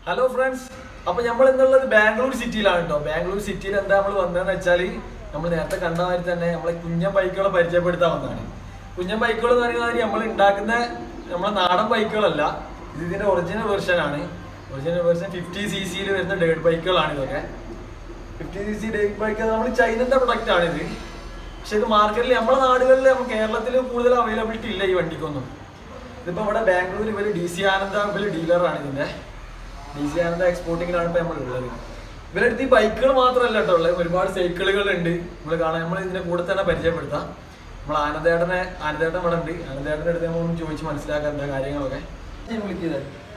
Hello friends അപ്പൊ നമ്മൾ എന്നുള്ളത് ബാംഗ്ലൂർ സിറ്റിയിലാണ് കേട്ടോ ബാംഗ്ലൂർ സിറ്റിയിൽ എന്താ നമ്മൾ വന്നതെന്ന് വെച്ചാൽ നമ്മൾ നേരത്തെ കണ്ട മാതിരി തന്നെ നമ്മളെ കുഞ്ഞൻ ബൈക്കുകളെ പരിചയപ്പെടുത്താൻ വന്നതാണ് കുഞ്ഞൻ ബൈക്കുകൾ എന്ന് പറയുന്ന മാതിരി നമ്മൾ ഉണ്ടാക്കുന്ന നമ്മളെ നാടൻ ബൈക്കുകളല്ല ഇത് ഇതിന്റെ ഒറിജിനൽ വെർഷൻ ആണ് ഒറിജിനൽ വെർഷൻ ഫിഫ്റ്റി സി സിയിൽ വരുന്ന ഡേർട്ട് ബൈക്കുകളാണ് ഇതൊക്കെ fifty C C dirt bike നമ്മൾ ചൈനന്റെ പ്രൊഡക്റ്റ് ആണ് ഇത് പക്ഷെ ഇത് മാർക്കറ്റിൽ നമ്മുടെ നാടുകളിൽ നമ്മൾ കേരളത്തിൽ കൂടുതൽ അവൈലബിലിറ്റി ഇല്ല ഈ വണ്ടിക്കൊന്നും ഇതിപ്പോ ഇവിടെ ബാംഗ്ലൂർ ഇവര് ഡി സി ആനന്ദ ഇവര് ഡീലറാണ് ഇതിന്റെ ഡി സി ആനന്ദ എക്സ്പോർട്ടിങ്ങിലാണ് ഇപ്പൊ നമ്മൾ ഉള്ളത് ഇവരുടെ അടുത്ത് ഈ ബൈക്കുകൾ മാത്രമല്ല കേട്ടോ ഉള്ളത് ഒരുപാട് സൈക്കിളുകൾ ഉണ്ട് നമ്മൾ കാണാൻ നമ്മൾ ഇതിന്റെ കൂടെ തന്നെ പരിചയപ്പെടുത്താം നമ്മൾ ആനന്ദേട്ടനെ ആനന്ദേട്ടൻ ഇവിടെ ഉണ്ട് ആനന്ദേട്ടൻ്റെ അടുത്ത് നമ്മൾ ഒന്ന് ചോദിച്ച് മനസ്സിലാക്കാൻ എന്താ കാര്യങ്ങളൊക്കെ ഞാൻ വിളിക്കുന്നത്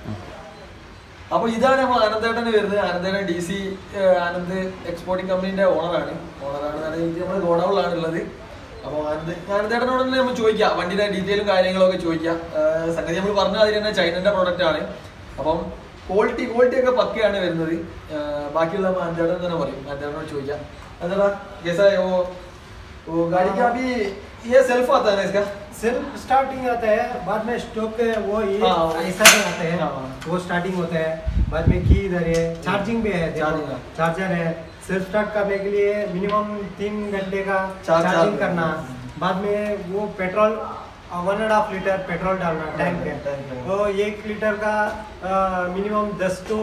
അപ്പൊ ഇതാണ് നമ്മൾ ആനന്ദേട്ടന് വരുന്നത് ആനന്ദേട്ടൻ ഡി സി ആനന്ദ് എക്സ്പോർട്ടിംഗ് കമ്പനീന്റെ ഓണറാണ് ഓണറാണ് നമ്മൾ ഗോഡൌണിലാണ് ഉള്ളത് അപ്പോൾ ആനന്ദ് ആനന്ദേട്ടനോട് തന്നെ നമ്മൾ ചോദിക്കാം വണ്ടിയുടെ ഡീറ്റെയിലും കാര്യങ്ങളൊക്കെ ചോദിക്കാം ഏഹ് സംഗതി നമ്മൾ പറഞ്ഞ അതിൽ തന്നെ ചൈനന്റെ പ്രോഡക്റ്റ് ആണ് അപ്പം ക്വാളിറ്റി ക്വാളിറ്റി ഒക്കെ പക്കയാണ് വരുന്നത് ഏഹ് ബാക്കിയുള്ള ആനന്ദേട്ടൻ തന്നെ പറയും ആനന്ദേട്ടനോട് ചോദിക്കാം അതെടാ कैसा है वो वो गाड़ी का अभी ये सेल्फ आता है ना इसका सेल्फ स्टार्टिंग आता है बाद में स्टॉक वो ये हाँ, वो- ऐसा भी आता है हाँ। वो स्टार्टिंग होता है बाद में की इधर है चार्जिंग भी है Charging है। चार्जर है सेल्फ स्टार्ट करने के लिए मिनिमम तीन घंटे का चार- चार्जिंग चार- करना बाद में वो petrol one and half litre petrol डालना टैंक टैंक पे में। वो एक लीटर का मिनिमम दस टू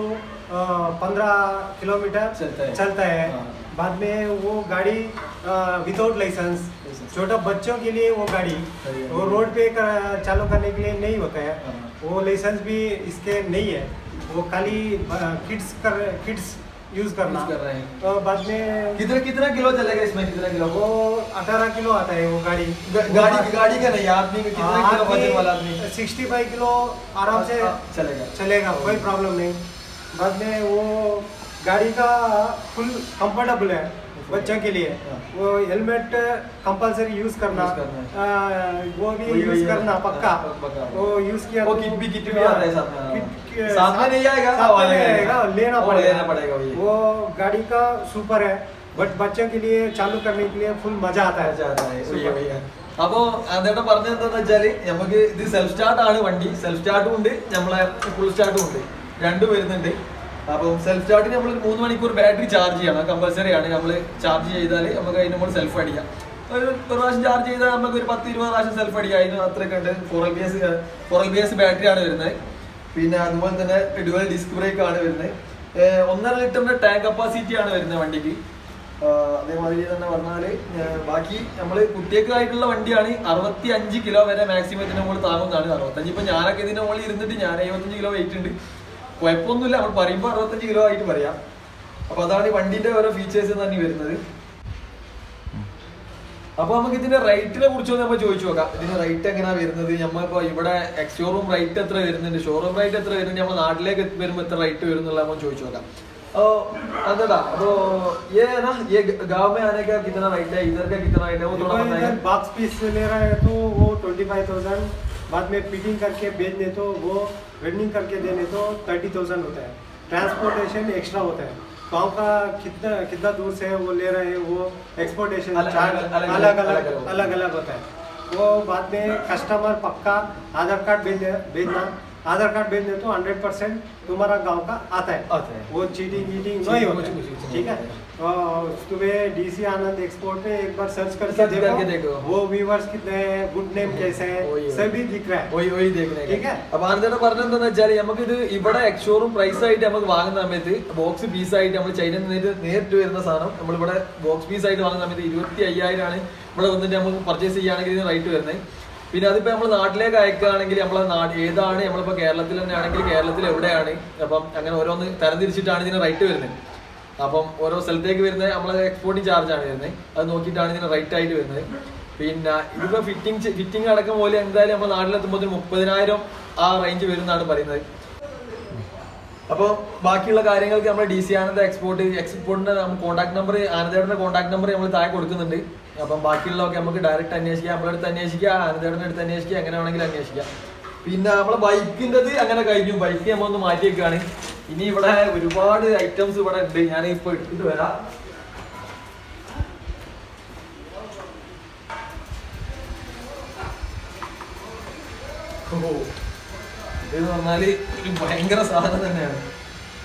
पंद्रह किलोमीटर चलता है। चलता है हाँ। बाद में वो गाड़ी विदाउट लाइसेंस License। छोटा बच्चों के लिए वो गाड़ी सही है। वो रोड पे कर, चालू करने के लिए नहीं होता है हाँ। वो लाइसेंस भी इसके नहीं है वो खाली किड्स कर किड्स यूज करना Use कर रहे हैं। तो बाद में कितना कितना किलो चलेगा इसमें कितना किलो वो 18 किलो आता है वो गाड़ी गा- गाड़ी गाड़ी का नहीं आदमी का कितना किलो वजन वाला आदमी सिक्सटी फाइव किलो आराम से हाँ, चलेगा चलेगा कोई प्रॉब्लम नहीं बाद में वो गाड़ी का फुल कंफर्टेबल है बच्चों के लिए हाँ। वो हेलमेट कंपलसरी यूज करना Use करना आ, वो भी वही- वही यूज है। करना पक्का हाँ, पक्का। वो यूज किया वो तो- किट भी किट भी आता है साथ में, हाँ। किट- कि- साथ में नहीं आएगा, साथ में वाले नहीं में आएगा आएगा। लेना वो पड़ेगा लेना पड़ेगा वही। वो गाड़ी का सुपर है बट बच्चों के लिए चालू करने के लिए फुल मजा आता है Super. അപ്പോ അതേട്ടൻ പറഞ്ഞത് എന്താന്ന് വെച്ചാല് നമുക്ക് ഇത് സെൽഫ് സ്റ്റാർട്ട് ആണ് വണ്ടി സെൽഫ് സ്റ്റാർട്ടും ഉണ്ട് നമ്മളെ ഫുൾ സ്റ്റാർട്ടും ഉണ്ട് രണ്ടും വരുന്നുണ്ട് അപ്പം സെൽഫ് സ്റ്റാർട്ടിന് നമ്മൾ മൂന്ന് മണിക്കൂർ ബാറ്ററി ചാർജ് ചെയ്യണം കമ്പൽസറി ആണ് നമ്മൾ ചാർജ് ചെയ്താൽ നമുക്ക് അതിന് നമ്മൾ സെൽഫ് അടിക്കാം ഒരു ഒരു പ്രാവശ്യം ചാർജ് ചെയ്താൽ നമുക്ക് ഒരു പത്ത് ഇരുപത് പ്രാവശ്യം സെൽഫ് അടിക്കാം അതിന് അത്രയൊക്കെ ഉണ്ട് four L B S four L B S battery ആണ് വരുന്നത് പിന്നെ അതുപോലെ തന്നെ ഡുവൽ ഡിസ്ക് ബ്രേക്ക് ആണ് വരുന്നത് ഏഹ് ഒന്നര ലിറ്ററിന്റെ ടാങ്ക് കപ്പാസിറ്റി ആണ് വരുന്നത് വണ്ടിക്ക് ആഹ് അതേമാതിരി തന്നെ പറഞ്ഞാല് ഏഹ് ബാക്കി നമ്മൾ കുട്ടിയൊക്കെയായിട്ടുള്ള വണ്ടിയാണ് അറുപത്തി അഞ്ച് കിലോ വരെ മാക്സിമം ഇതിന് നമ്മൾ താങ്ങുന്നതാണ് അറുപത്തഞ്ച് ഇപ്പൊ ഞാനൊക്കെ ഇതിന്റെ മുകളിൽ ഇരുന്നിട്ട് ഞാൻ എഴുപത്തഞ്ച് കിലോ വെയിറ്റ് ഉണ്ട് കുഴപ്പമൊന്നുമില്ല നമ്മൾ പറയുമ്പോൾ അറുപത്തഞ്ച് കിലോ ആയിട്ട് പറയാം അപ്പൊ അതാണ് ഈ വണ്ടിന്റെ ഓരോ ഫീച്ചേഴ്സ് തന്നെ വരുന്നത് അപ്പൊ നമുക്ക് ഇതിന്റെ റേറ്റിനെ കുറിച്ച് നമ്മൾ ചോദിച്ചു നോക്കാം ഇതിന്റെ റേറ്റ് എങ്ങനെയാ വരുന്നത് നമ്മളിപ്പോ ഇവിടെ എക്സ് ഷോറൂം റേറ്റ് എത്ര വരുന്നുണ്ട് ഷോറൂം റേറ്റ് എത്ര വരുന്നുണ്ട് നമ്മൾ നാട്ടിലേക്ക് വരുമ്പോൾ എത്ര റേറ്റ് വരും എന്നുള്ള നമ്മൾ ചോദിച്ചു നോക്കാം ओ अंदर तो ये है ना ये गांव में आने का कितना रेट है इधर का कितना रेट है वो थोड़ा देखो बताइए इधर बॉक्स पीस ले रहा है तो वो ट्वेंटी फाइव थाउजेंड बाद में फिटिंग करके बेच दे तो वो रनिंग करके देने तो थर्टी थाउजेंड होता है ट्रांसपोर्टेशन एक्स्ट्रा होता है गाँव का कितना कितना दूर से वो ले रहे हैं वो एक्सपोर्टेशन अलग- चार्ज अलग- अलग अलग- अलग अलग- अलग अलग होता है वो बाद में कस्टमर पक्का आधार कार्ड भेज दे- भेजना आधार कार्ड भेज दे तो हंड्रेड परसेंट तुम्हारा गांव का आता है आता है। वो चीटिंग वीटिंग चीटिंग नहीं कुछ- होता कुछ- कुछ है नहीं ठीक है होता और तुम्हें डीसी आनंद एक्सपोर्ट पे एक बार सर्च करके सर्च देखो, करके देखो। वो व्यूवर्स कितने हैं गुड नेम कैसे वही हैं है। सभी दिख रहा है വഴി വഴി തേക്കണേ ठीक है? അപ്പൊ ആനന്ദയുടെ പറഞ്ഞത് എന്താന്ന് വെച്ചാൽ നമുക്ക് ഇത് ഇവിടെ എക്സ്ഷോറും പ്രൈസ് ആയിട്ട് നമുക്ക് വാങ്ങുന്ന സമയത്ത് ബോക്സ് പീസ് ആയിട്ട് നമ്മൾ ചൈനയിൽ നിന്ന് നേരിട്ട് വരുന്ന സാധനം നമ്മളിവിടെ ബോക്സ് പീസ് ആയിട്ട് വാങ്ങുന്ന സമയത്ത് ഇരുപത്തി അയ്യായിരം ആണ് ഇവിടെ വന്നിട്ട് നമുക്ക് പർച്ചേസ് ചെയ്യുകയാണെങ്കിൽ ഇതിന് റേറ്റ് വരുന്നത് പിന്നെ അതിപ്പോ നമ്മൾ നാട്ടിലേക്ക് അയക്കുകയാണെങ്കിൽ നമ്മളെ നാട് ഏതാണ് നമ്മളിപ്പോ കേരളത്തിൽ തന്നെ ആണെങ്കിൽ കേരളത്തിൽ എവിടെയാണ് അപ്പം അങ്ങനെ ഓരോന്ന് തരംതിരിച്ചിട്ടാണ് ഇതിന് റേറ്റ് വരുന്നത് അപ്പം ഓരോ സ്ഥലത്തേക്ക് വരുന്നത് നമ്മളെ എക്സ്പോർട്ടിങ് ചാർജ് ആണ് വരുന്നത് അത് നോക്കിയിട്ടാണ് ഇതിന് റേറ്റ് ആയിട്ട് വരുന്നത് പിന്നെ ഇതിപ്പോ ഫിറ്റിംഗ് ഫിറ്റിംഗ് അടക്കം പോലെ എന്തായാലും നമ്മൾ നാട്ടിലെത്തുമ്പോൾ മുപ്പതിനായിരം ആ റേഞ്ച് വരുന്നതാണ് പറയുന്നത് അപ്പോൾ ബാക്കിയുള്ള കാര്യങ്ങൾക്ക് നമ്മൾ ഡി സി ആനന്ദ എക്സ്പോർട്ട് എക്സ്പോർട്ടിന്റെ കോൺടാക്ട് നമ്പർ ആനന്ദേടന്റെ കോൺടാക്ട് നമ്പർ നമ്മൾ താഴെ കൊടുക്കുന്നുണ്ട് അപ്പം ബാക്കിയുള്ളതൊക്കെ നമുക്ക് ഡയറക്റ്റ് അന്വേഷിക്കാം നമ്മളെ അടുത്ത് അന്വേഷിക്കാം ആനന്ദേടന്റെ അടുത്ത് അന്വേഷിക്കാം എങ്ങനെ വേണമെങ്കിലും അന്വേഷിക്കാം പിന്നെ നമ്മളെ ബൈക്കിൻ്റെത് അങ്ങനെ കഴിഞ്ഞു ബൈക്ക് നമ്മൾ ഒന്ന് മാറ്റി വെക്കുകയാണ് ഇനി ഇവിടെ ഒരുപാട് ഐറ്റംസ് ഇവിടെ ഉണ്ട് ഞാൻ ഇപ്പൊ എടുത്തിട്ട് വരാം ഓ ഇതെന്ന് പറഞ്ഞാല് ഒരു ഭയങ്കര സാധനം തന്നെയാണ്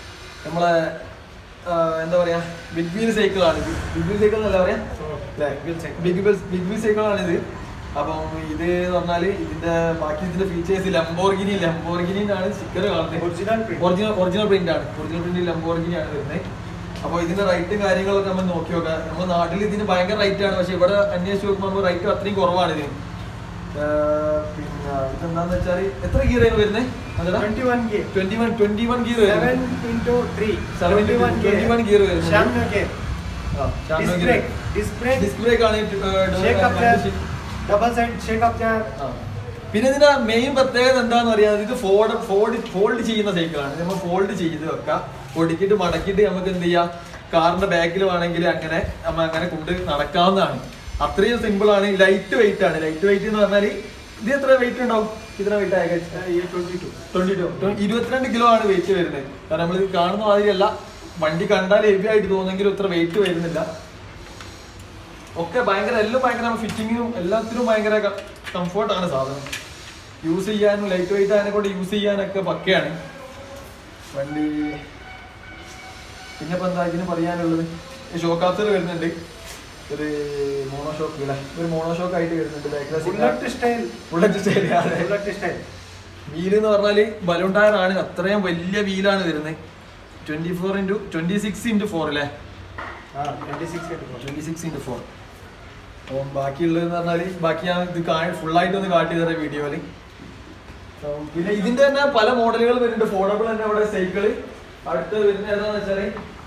നമ്മളെ ആ, എന്താ പറയാ ബിഗ് വീൽ സൈക്കിളാണ് ബിഗ് വീൽ സൈക്കിൾ എന്നല്ല പറയാ ബിഗ് വീൽ ബിഗ് വീൽ സൈക്കിളാണ് ഇത് അപ്പം ഇത് എന്ന് പറഞ്ഞാല് ഇതിന്റെ ബാക്കി ഇതിന്റെ ഫീച്ചേഴ്സ് ലംബോർഗിനി ലംബോർഗിനിന്നാണ് സ്റ്റിക്കർ കാണുന്നത് Original print. Original original print ആണ് ഒറിജിനൽ പ്രിന്റ് ലംബോർഗിനി ആണ് വരുന്നത് അപ്പോൾ ഇതിന്റെ റൈറ്റും കാര്യങ്ങളൊക്കെ നമ്മൾ നോക്കി നോക്കാം നമ്മുടെ നാട്ടിൽ ഇതിന് ഭയങ്കര റേറ്റ് ആണ് പക്ഷെ ഇവിടെ അന്വേഷിച്ച് നോക്കുമ്പോൾ നമുക്ക് റേറ്റ് അത്രയും കുറവാണ് ഇതിന് ഏർ പിന്നെ ഇതെന്താന്ന് വെച്ചാൽ എത്ര ഗിയർ ആണ് വരുന്നത് ट्वेंटी वन के twenty one twenty one gear seven into three Seven into 21 gear വരുന്നത്. शाम के disc brake disc brake disc brake ആണ് शेक अप ഏർ, जार डबल साइड शेक अप जार ആ. പിന്നെ ഇതിന്റെ മെയിൻ പ്രത്യേകത എന്താന്ന് പറയാ ഇത് ഫോൾഡ് ഫോൾഡ് ഫോൾഡ് ചെയ്യുന്ന സൈക്കിളാണ് നമ്മൾ ഫോൾഡ് ചെയ്ത് വെക്കാം ഒടുക്കിയിട്ട് മടക്കിയിട്ട് നമുക്ക് എന്ത് ചെയ്യാം കാറിന്റെ ബാക്കിൽ വേണമെങ്കിൽ അങ്ങനെ നമ്മൾ അങ്ങനെ കൊണ്ട് നടക്കാവുന്നതാണ് അത്രയും സിമ്പിൾ ആണ് ലൈറ്റ് വെയിറ്റ് ആണ് ലൈറ്റ് വെയിറ്റ് എന്ന് പറഞ്ഞാൽ ഇത് എത്ര വെയിറ്റ് ഉണ്ടാവും ഇത്ര വെയിറ്റ് ആയ ये ट्वेंटी टू ട്വന്റി ടു ഇരുപത്തിരണ്ട് കിലോ ആണ് വെയിറ്റ് വരുന്നത് കാരണം നമ്മൾ കാണുന്ന മാതിരിയല്ല വണ്ടി കണ്ടാൽ ഹെവി ആയിട്ട് തോന്നുമെങ്കിലും ഇത്ര വെയിറ്റ് വരുന്നില്ല ഒക്കെ ഭയങ്കര എല്ലാം ഭയങ്കര ഫിറ്റിങ്ങിനും എല്ലാത്തിനും ഭയങ്കര കംഫർട്ടാണ് സാധനം യൂസ് ചെയ്യാനും ലൈറ്റ് വെയിറ്റ് അതിനെ കൊണ്ട് യൂസ് ചെയ്യാനൊക്കെ പക്കയാണ് വണ്ടി പിന്നെ ഇപ്പൊ എന്താ ഇതിന് പറയാനുള്ളത് ഷോക്കാപ്സർ വരുന്നുണ്ട് ഒരു മോണോ ഷോക്ക് അല്ലേ ഒരു മോണോ ഷോക്ക് ആയിട്ട് വരുന്നുണ്ട് बुलेट स्टाइल ബുള്ളറ്റ് സ്റ്റൈൽ അതെ बुलेट स्टाइल വീല് എന്ന് പറഞ്ഞാല് ബലൂൺ ടയർ ആണ് അത്രയും വലിയ വീലാണ് വരുന്നത് twenty four into twenty six into four അല്ലേ हाँ ट्वेंटी सिक्स के ട്വന്റി സിക്സ് ഇൻറ്റു ഫോർ അപ്പം ബാക്കിയുള്ളതെന്ന് പറഞ്ഞാല് ബാക്കി ഞാൻ ഇത് ഫുൾ ആയിട്ട് ഒന്ന് കാട്ടി തരാം വീഡിയോയില് പിന്നെ ഇതിന്റെ തന്നെ പല മോഡലുകൾ വരുന്നുണ്ട് ഫോർഡബിൾ തന്നെ അവിടെ സൈക്കിള് അടുത്ത് വരുന്ന ഏതാന്ന് വെച്ചാല്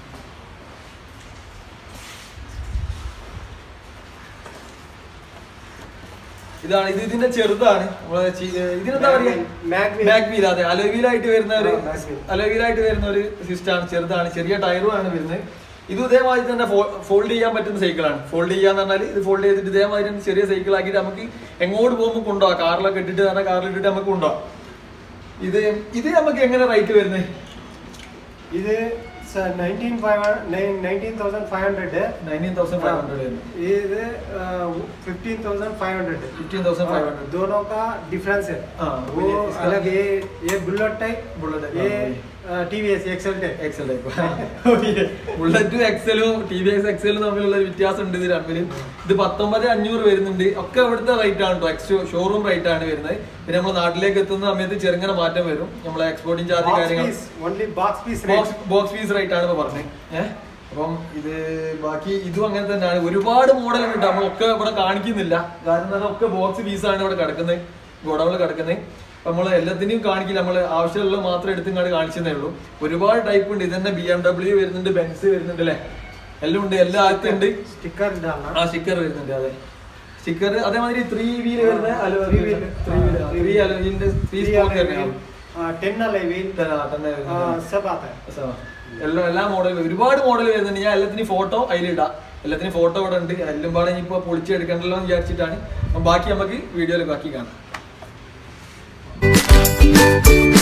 ഇതാണ് ഇത് ഇതിന്റെ ചെറുതാണ് നമ്മളെ ചി- ഏർ ഇതിനെന്താ പറയാ Mag wheel. ബാക്ക് വീൽ അതെ അലോവീലായിട്ട് വരുന്ന ഒരു ആ, back wheel. അലോവീലായിട്ട് വരുന്ന ഒരു സിസ്റ്റമാണ് ചെറുതാണ് ചെറിയ ടയറും ആണ് വരുന്നത് ഇത് ഇതേമാതിരി തന്നെ ഫോൾഡ് ചെയ്യാൻ പറ്റുന്ന സൈക്കിളാണ് ഫോൾഡ് ചെയ്യാന്ന് പറഞ്ഞാൽ ഇത് ഫോൾഡ് ചെയ്തിട്ട് ഇതേമാതിരി തന്നെ ചെറിയ സൈക്കിൾ ആക്കിയിട്ട് നമുക്ക് എങ്ങോട്ട് പോകുമ്പോൾ കൊണ്ടുപോകാം കാറിലൊക്കെ ഇട്ടിട്ട് തന്നെ കാറിൽ ഇട്ടിട്ട് നമുക്ക് കൊണ്ടുപോകാം ഇത് ഇത് നമുക്ക് എങ്ങനെ റേറ്റ് വരുന്നത് ഇത് nineteen five nineteen thousand five hundred nineteen thousand five hundred വരുന്നത് ഇത് fifteen thousand five hundred fifteen thousand five hundred दोनों का डिफरेंस है हाँ, वो ये इसका- अलग ये ये बुलेट टाइप बुलेट टाइप, ये हाँ, टीवीएस एक्सेल टाइप എക്സൽ ബുള്ളറ്റും എക്സലും ടി വി എക്സ് എക്സലും തമ്മിലുള്ള ഒരു വ്യത്യാസം ഉണ്ട് ഇത് തമ്മിൽ ഇത് പത്തൊമ്പത് അഞ്ഞൂറ് വരുന്നുണ്ട് ഒക്കെ ഇവിടുത്തെ റേറ്റ് ആണ് കേട്ടോ എക്സ് ഷോറൂം റേറ്റ് ആണ് വരുന്നത് പിന്നെ നമ്മൾ നാട്ടിലേക്ക് എത്തുന്ന സമയത്ത് ചെറുങ്ങനെ മാറ്റം വരും നമ്മളെ എക്സ്പോർട്ടിംഗ് ചാർജ് बॉक्स കാര്യങ്ങൾ piece only box piece box rate box fees rate ആണ് ഇപ്പൊ പറഞ്ഞത് ഏഹ് അപ്പം ഇത് ബാക്കി ഇതും അങ്ങനെ തന്നെയാണ് ഒരുപാട് മോഡൽ ഉണ്ട് നമ്മളൊക്കെ ഇവിടെ കാണിക്കുന്നില്ല കാരണം എന്താ ഒക്കെ ബോക്സ് പീസാണ് ഇവിടെ കിടക്കുന്നത് ഗോഡൗണിൽ കിടക്കുന്നത് അപ്പൊ നമ്മൾ എല്ലാത്തിനെയും കാണിക്കില്ല നമ്മൾ ആവശ്യമുള്ള മാത്രം എടുത്തിങ്ങാണ്ട് കാണിച്ചതേ ഉള്ളൂ ഒരുപാട് ടൈപ്പ് ഉണ്ട് ഇതന്നെ ബി എം ഡബ്ല്യു വരുന്നുണ്ട് ബെൻസ് വരുന്നുണ്ട് അല്ലേ എല്ലാം ഉണ്ട് എല്ലാ ആദ്യത്തുണ്ട് स्टिकर डालना ആ സ്റ്റിക്കർ വരുന്നുണ്ട് അതെ സ്റ്റിക്കർ അതേമാതിരി ത്രീ വീല് വരുന്ന alloy Three wheel. Three wheel three അലോയിന്റെ ത്രീ സ്പോക്ക് തന്നെയാണ് टेन अलग व्हील തന്നെ വരുന്നുണ്ട് सब आता है സോ, എല്ലാ എല്ലാ മോഡലും ഒരുപാട് മോഡൽ വരുന്നുണ്ട് ഞാൻ എല്ലാത്തിനും ഫോട്ടോ അതിലിടാം എല്ലാത്തിനും ഫോട്ടോ ഇവിടെ ഉണ്ട് എല്ലാം പാടെ ഇനിയിപ്പോ പൊളിച്ചെടുക്കണ്ടല്ലോ എന്ന് വിചാരിച്ചിട്ടാണ് അപ്പം ബാക്കി നമുക്ക് വീഡിയോയിൽ ബാക്കി കാണാം